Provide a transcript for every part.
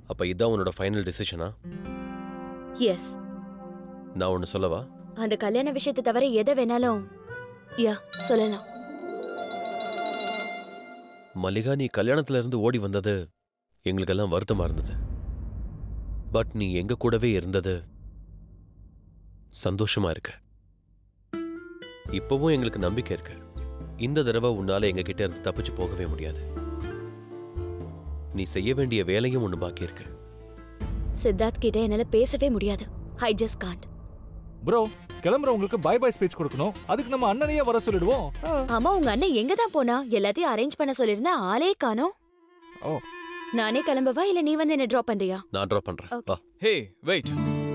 அப்ப இதான் உன்னோட ஃபைனல் டிசிஷனா எஸ் நான் ஒன்னு சொல்லவா அந்த கல்யாண விஷயத்தை தவிர எதை வேணாலும் யா சொல்லலாம் மல்லிகா நீ கல்யாணத்துல இருந்து ஓடி வந்தது எங்களுக்கெல்லாம் வருத்தமா இருந்தது பட் நீ எங்க கூடவே இருந்தது சந்தோஷமா இருக்கு இப்பவும் எங்களுக்கு நம்பிக்கை இருக்கு இந்த தடவை உன்னால எங்க கிட்ட இருந்து தப்பிச்சு போகவே முடியாது நீ செய்ய வேண்டிய வேலையும் ஒண்ணு பாக்கி இருக்கு சித்தார்த் கிட்ட என்னால பேசவே முடியாது ஐ ஜஸ்ட் காண்ட் ப்ரோ கிளம்புறவங்களுக்கு பை பை ஸ்பீச் கொடுக்கணும் அதுக்கு நம்ம அண்ணனையே வர சொல்லிடுவோம் ஆ. ஆமா உங்க அண்ணன் எங்க தான் போனா எல்லாத்தையும் அரேஞ்ச் பண்ண சொல்லிருந்தா ஆளே காணோம் ஓ. நானே கிளம்பவா இல்ல நீ வந்து என்ன டிராப் பண்றியா நான் ட்ராப் பண்றேன் Okay. வா ஹே வெயிட்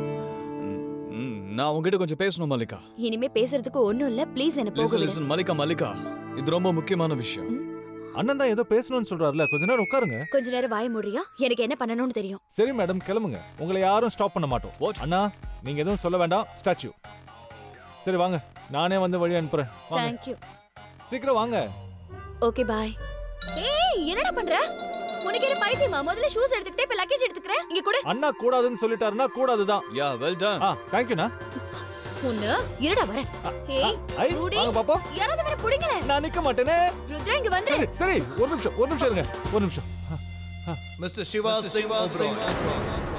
நான் உங்ககிட்ட கொஞ்சம் பேசணும் மல்லிகா இனிமே பேசுறதுக்கு ஒண்ணும் இல்ல ப்ளீஸ் என்ன போக லிசன் விடு லிசன் மல்லிகா மல்லிகா இது ரொம்ப முக்கியமான விஷயம் அண்ணன் தான் ஏதோ பேசணும்னு சொல்றாருல கொஞ்ச நேரம் உட்காருங்க கொஞ்ச நேரம் வாய முடியா எனக்கு என்ன பண்ணணும்னு தெரியும் சரி மேடம் கிளம்புங்க உங்களை யாரும் ஸ்டாப் பண்ண மாட்டோம் What? அண்ணா நீங்க எதுவும் சொல்ல வேண்டாம் ஸ்டாச்சு சரி வாங்க நானே வந்து வழி அனுப்புறேன் வாங்க தேங்க்யூ சீக்கிரம் வாங்க ஓகே பாய் ஏய் என்னடா பண்ற உனக்கு என்ன பைத்தியமா முதல்ல ஷூஸ் எடுத்துக்கிட்டே இப்ப லக்கேஜ் எடுத்துக்கிறேன் இங்க கூட அண்ணா கூடாதுன்னு சொல்லிட்டாருன்னா கூடாதுதான் யா வெல் டன் ஆ தேங்க்யூண்ணா உன்ன இருடா வரேன் ஏய் ஐ ரூடி. வாங்க பாப்பா யாராவது வர புடிங்கல நான் நிக்க மாட்டேனே ருத்ரா இங்க வந்து சரி சரி ஒரு நிமிஷம் ஒரு நிமிஷம் இருங்க ஒரு நிமிஷம் Mr. Shiva Singh Oberoi.